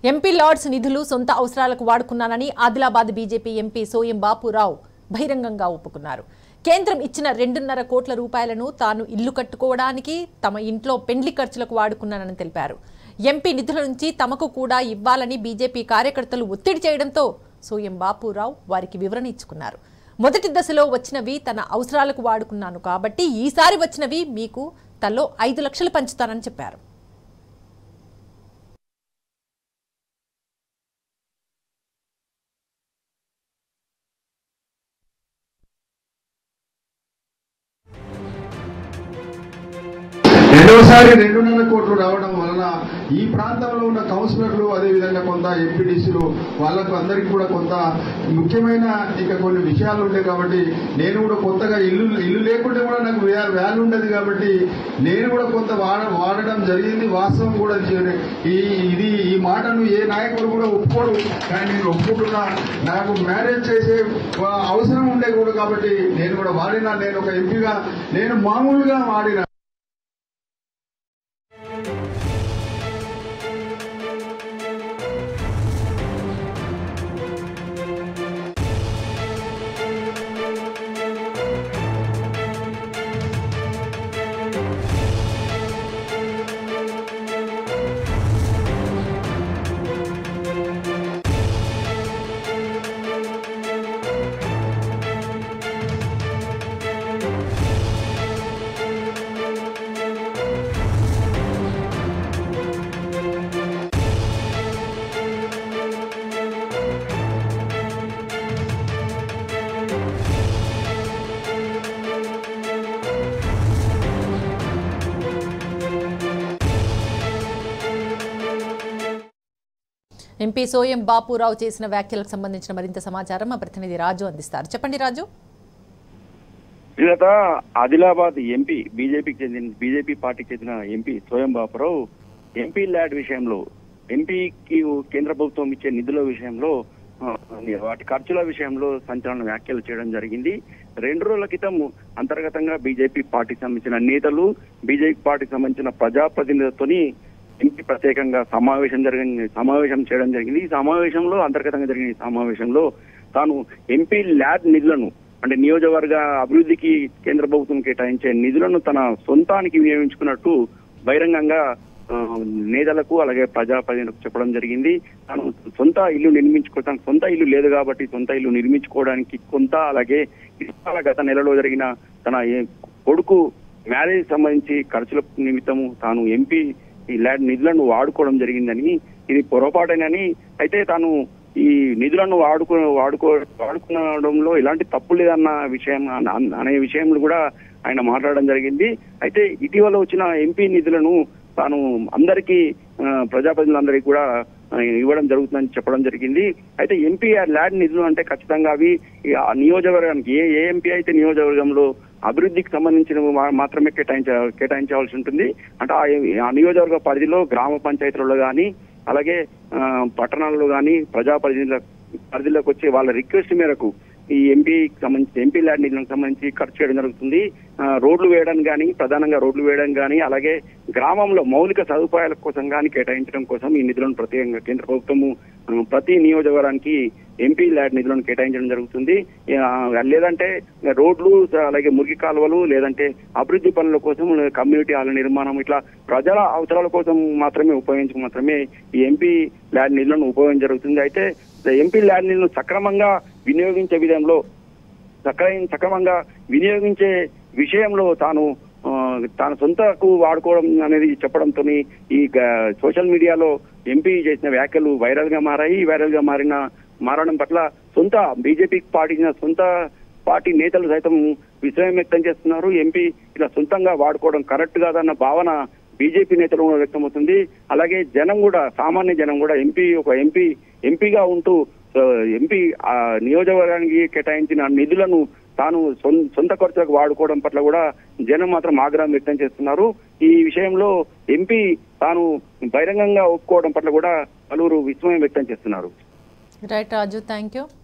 MP Lord's నిధులు సొంత అవసరాలకు వాడుకున్నానని ఆదిలాబాద్ బీజేపీ ఎంపీ సోయం బాపురావు బహిరంగంగా ఒప్పుకున్నారు కేంద్రం ఇచ్చిన రెండున్నర కోట్ల రూపాయలను తాను ఇల్లు కట్టుకోవడానికి తమ ఇంట్లో పెండ్లి ఖర్చులకు వాడుకున్నానని తెలిపారు ఎంపీ నిధుల నుంచి తమకు కూడా ఇవ్వాలని బీజేపీ కార్యకర్తలు ఒత్తిడి చేయడంతో సోయం బాపురావు వారికి వివరణ ఇచ్చుకున్నారు మొదటి దశలో వచ్చినవి తన అవసరాలకు వాడుకున్నాను కాబట్టి ఈసారి వచ్చినవి మీకు తలో ఐదు లక్షలు పంచుతానని చెప్పారు రెండవసారి రెండున్నర కోట్లు రావడం వలన ఈ ప్రాంతంలో ఉన్న కౌన్సిలర్లు అదేవిధంగా కొంత ఎంపీడీసీలు వాళ్ళకు అందరికీ కూడా కొంత ముఖ్యమైన ఇక కొన్ని విషయాలు ఉంటాయి కాబట్టి నేను కూడా కొత్తగా ఇల్లు ఇల్లు లేకుంటే కూడా నాకు వ్యా- వాల్యూ ఉండదు కాబట్టి నేను కూడా కొంత వాడ వాడడం జరిగింది వాస్తవం కూడా చే- ఈ ఇది ఈ మాటను ఏ నాయకుడు కూడా ఒప్పుకోడు కానీ నేను ఒప్పుకుంటున్నా నాకు మ్యారేజ్ చేసే ఆ, అవసరం ఉండే కూడా కాబట్టి నేను కూడా వాడినా నేను ఒక ఎంపీగా నేను మామూలుగా వాడిన ఎంపీ సోయం బాపురావు చేసిన వ్యాఖ్యలకు సంబంధించిన మరింత సమాచారం మా ప్రతినిధి రాజు అందిస్తారు చెప్పండి రాజు శ్రీలత ఆదిలాబాద్ ఎంపీ బీజేపీకి చెందిన బీజేపీ పార్టీకి చెందిన ఎంపీ స్వయం బాపురావు ఎంపీ ల్యాడ్ విషయంలో ఎంపీకి కేంద్ర ప్రభుత్వం ఇచ్చే నిధుల విషయంలో ఆ, వాటి ఖర్చుల విషయంలో సంచలన వ్యాఖ్యలు చేయడం జరిగింది రెండు రోజుల క్రితం అంతర్గతంగా బీజేపీ పార్టీకి సంబంధించిన నేతలు బీజేపీ పార్టీకి సంబంధించిన ప్రజాప్రతినిధులతోని ఎంపీ ప్రత్యేకంగా సమావేశం జరిగింది సమావేశం చేయడం జరిగింది ఈ సమావేశంలో అంతర్గతంగా జరిగిన ఈ సమావేశంలో తాను ఎంపీ ల్యాబ్ నిధులను అంటే నియోజకవర్గ అభివృద్ధికి కేంద్ర ప్రభుత్వం కేటాయించే నిధులను తన సొంతానికి వినియోగించుకున్నట్టు బహిరంగంగా ఆ, నేతలకు అలాగే ప్రజాప్రతినిధులకు చెప్పడం జరిగింది తాను సొంత ఇల్లు నిర్మించుకో తన సొంత ఇల్లు లేదు కాబట్టి సొంత ఇల్లు నిర్మించుకోవడానికి కొంత అలాగే ఇటీవల గత నెలలో జరిగిన తన ఏ- కొడుకు మ్యారేజ్ సంబంధించి ఖర్చుల నిమిత్తము తాను ఎంపీ ఈ ల్యాండ్ నిధులను వాడుకోవడం జరిగిందని ఇది పొరపాటేనని అయితే తాను ఈ నిధులను వాడుకో వాడుకో వాడుకోవడంలో ఎలాంటి తప్పు లేదన్న విషయం అన- అనే విషయంలో కూడా ఆయన మాట్లాడడం జరిగింది అయితే ఇటీవల వచ్చిన ఎంపీ నిధులను తాను అందరికీ ఆ, ప్రజాప్రతినిధులందరికీ కూడా ఆ, ఇవ్వడం జరుగుతుందని చెప్పడం జరిగింది అయితే ఎంపీ ల్యాండ్ నిధులు అంటే ఖచ్చితంగా అవి ఈ ఆ నియోజకవర్గానికి ఏ ఏ ఎంపీ అయితే నియోజకవర్గంలో అభివృద్ధికి సంబంధించిన మా- మాత్రమే కేటాయించ కేటాయించవలసి ఉంటుంది అంటే ఆ ఆ నియోజకవర్గ పరిధిలో గ్రామ పంచాయతీలలో కానీ అలాగే ఆ, పట్టణాల్లో కానీ ప్రజాప్రతినిధుల పరిధిలోకి వచ్చే వాళ్ళ రిక్వెస్ట్ మేరకు ఈ ఎంపీకి సంబంధించి ఎంపీ ల్యాండ్ నిధులకు సంబంధించి ఖర్చు చేయడం జరుగుతుంది ఆ, రోడ్లు వేయడానికి కానీ ప్రధానంగా రోడ్లు వేయడానికి కానీ అలాగే గ్రామంలో మౌలిక సదుపాయాల కోసం కానీ కేటాయించడం కోసం ఈ నిధులను ప్రత్యేకంగా కేంద్ర ప్రభుత్వము ఆ, ప్రతి నియోజకవర్గానికి ఎంపీ ల్యాండ్ నిధులను కేటాయించడం జరుగుతుంది ఆ, లేదంటే రోడ్లు అలాగే మురికి కాలువలు లేదంటే అభివృద్ధి పనుల కోసం కమ్యూనిటీ హాల్ నిర్మాణం ఇట్లా ప్రజల అవసరాల కోసం మాత్రమే ఉపయోగించి మాత్రమే ఈ ఎంపీ ల్యాండ్ నిధులను ఉపయోగించడం జరుగుతుంది అయితే ఎంపీ ల్యాండ్ నిధులను సక్రమంగా వినియోగించే విధంలో సక్రమ సక్రమంగా వినియోగించే విషయంలో తాను ఆ, తాను సొంతకు వాడుకోవడం అనేది చెప్పడంతో ఈ గ- సోషల్ మీడియాలో ఎంపీ చేసిన వ్యాఖ్యలు వైరల్ గా మారాయి వైరల్ గా మారిన మారడం పట్ల సొంత బీజేపీ పార్టీ సొంత పార్టీ నేతలు సైతం విషయం వ్యక్తం చేస్తున్నారు ఎంపీ ఇలా సొంతంగా వాడుకోవడం కరెక్ట్ కాదన్న భావన బీజేపీ నేతలు కూడా వ్యక్తమవుతుంది అలాగే జనం కూడా సామాన్య జనం కూడా ఎంపీ ఒక ఎంపీ ఎంపీగా ఉంటూ ఆ, ఎంపీ ఆ నియోజకవర్గానికి కేటాయించిన నిధులను తాను సొం- సొంత ఖర్చులకు వాడుకోవడం పట్ల కూడా జనం మాత్రం ఆగ్రహం వ్యక్తం చేస్తున్నారు ఈ విషయంలో ఎంపీ తాను బహిరంగంగా ఒప్పుకోవడం పట్ల కూడా పలువురు విస్మయం వ్యక్తం చేస్తున్నారు రైట్ రాజు థ్యాంక్ యూ